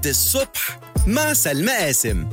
شفت الصبح مع سلمى قاسم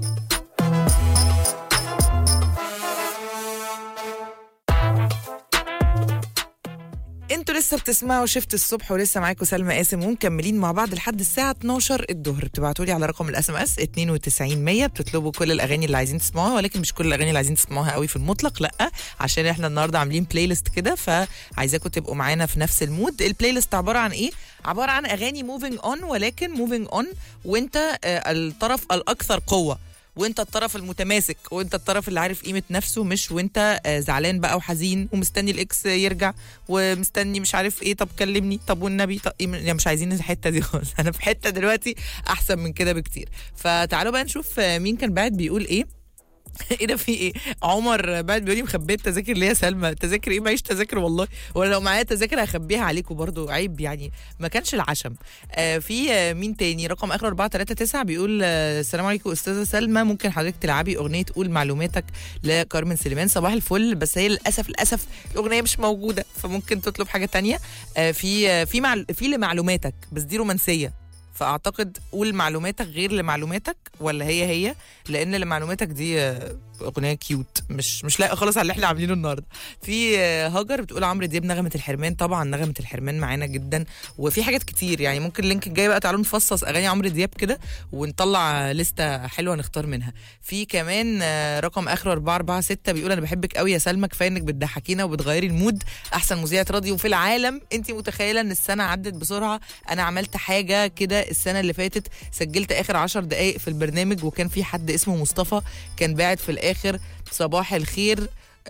انتوا لسه بتسمعوا شفت الصبح ولسه معاكم سلمى قاسم ومكملين مع بعض لحد الساعه 12 الظهر بتبعتوا لي على رقم الاس ام اس 92 100 بتطلبوا كل الاغاني اللي عايزين تسمعوها ولكن مش كل الاغاني اللي عايزين تسمعوها قوي في المطلق لا عشان احنا النهارده عاملين بلاي ليست كده فعايزاكم تبقوا معانا في نفس المود البلاي ليست عباره عن ايه عباره عن اغاني موفينج اون ولكن موفينج اون وانت آه، الطرف الاكثر قوه وانت الطرف المتماسك وانت الطرف اللي عارف قيمه نفسه مش وانت آه، زعلان بقى وحزين ومستني الاكس يرجع ومستني مش عارف ايه طب كلمني طب والنبي طب إيه يعني مش عايزين الحته دي خالص انا في حته دلوقتي احسن من كده بكتير فتعالوا بقى نشوف آه، مين كان بعد بيقول ايه ايه ده في ايه عمر بعد بيقول لي مخبيه التذاكر ليه يا سلمى تذاكر ايه معيش تذاكر والله ولا لو معايا تذاكر هخبيها عليكم برضو عيب يعني ما كانش العشم آه في آه مين تاني رقم اخر 439 بيقول آه السلام عليكم استاذه سلمى ممكن حضرتك تلعبي اغنيه قول معلوماتك لكارمن سليمان صباح الفل بس هي للاسف للاسف الاغنيه مش موجوده فممكن تطلب حاجه تانية آه في آه في مع في لمعلوماتك بس دي رومانسيه فاعتقد قول معلوماتك غير لمعلوماتك ولا هي هي لان لمعلوماتك دي آه، اغنيه كيوت مش مش لايقه خالص على اللي احنا عاملينه النهارده في آه، هاجر بتقول عمرو دياب نغمه الحرمان طبعا نغمه الحرمان معانا جدا وفي حاجات كتير يعني ممكن اللينك الجاي بقى تعالوا نفصص اغاني عمرو دياب كده ونطلع لستة حلوه نختار منها في كمان آه، رقم اخره 446 بيقول انا بحبك قوي يا سلمى كفايه انك بتضحكينا وبتغيري المود احسن مذيعه راديو في العالم انت متخيله ان السنه عدت بسرعه انا عملت حاجه كده السنه اللي فاتت سجلت اخر عشر دقائق في البرنامج وكان في حد اسمه مصطفى كان باعت في الاخر صباح الخير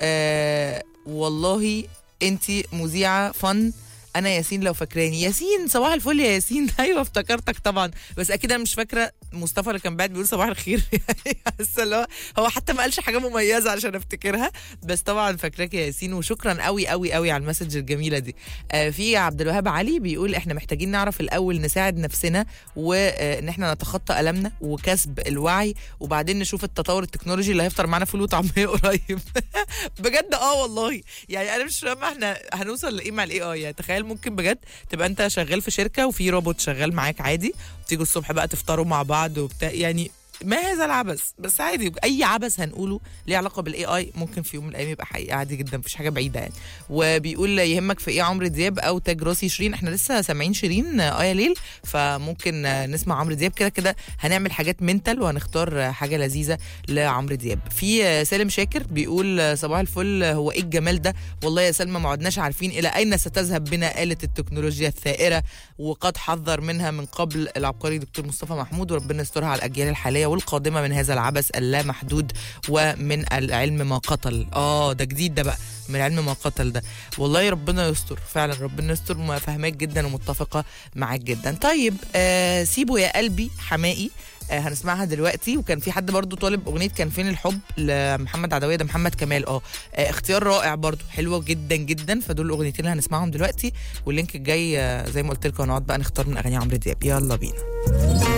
آه والله انت مذيعه فن انا ياسين لو فاكراني ياسين صباح الفل يا ياسين ايوه افتكرتك طبعا بس اكيد انا مش فاكره مصطفى اللي كان بعد بيقول صباح الخير يعني حاسه اللي هو هو حتى ما قالش حاجه مميزه عشان افتكرها بس طبعا فاكراك يا ياسين وشكرا قوي قوي قوي على المسج الجميله دي آه في عبد الوهاب علي بيقول احنا محتاجين نعرف الاول نساعد نفسنا وان احنا نتخطى المنا وكسب الوعي وبعدين نشوف التطور التكنولوجي اللي هيفطر معانا فول وطعميه قريب بجد اه والله يعني انا مش فاهمه احنا هنوصل لايه مع الاي اي يعني تخيل ممكن بجد تبقى انت شغال في شركه وفي روبوت شغال معاك عادي تيجوا الصبح بقى تفطروا مع بعض وبتاع يعني ما هذا العبث بس عادي اي عبث هنقوله ليه علاقه بالاي اي ممكن في يوم من الايام يبقى حقيقه عادي جدا مفيش حاجه بعيده يعني وبيقول يهمك في ايه عمرو دياب او تاج راسي شيرين احنا لسه سامعين شيرين اه يا ليل فممكن آه، نسمع عمرو دياب كده كده هنعمل حاجات منتال وهنختار آه، حاجه لذيذه لعمرو دياب في آه، سالم شاكر بيقول آه، صباح الفل آه، هو ايه الجمال ده والله يا سلمى ما عدناش عارفين الى اين ستذهب بنا آلة التكنولوجيا الثائرة وقد حذر منها من قبل العبقري دكتور مصطفى محمود وربنا يسترها على الاجيال الحاليه والقادمه من هذا العبث اللامحدود ومن العلم ما قتل اه ده جديد ده بقى من العلم ما قتل ده والله ربنا يستر فعلا ربنا يستر ما فاهماك جدا ومتفقه معاك جدا طيب آه سيبه يا قلبي حمائي آه هنسمعها دلوقتي وكان في حد برضو طالب اغنيه كان فين الحب لمحمد عدويه ده محمد كمال اه آه، اختيار رائع برضو حلوه جدا جدا فدول الاغنيتين اللي هنسمعهم دلوقتي واللينك الجاي آه، زي ما قلت لكم هنقعد بقى نختار من اغاني عمرو دياب يلا بينا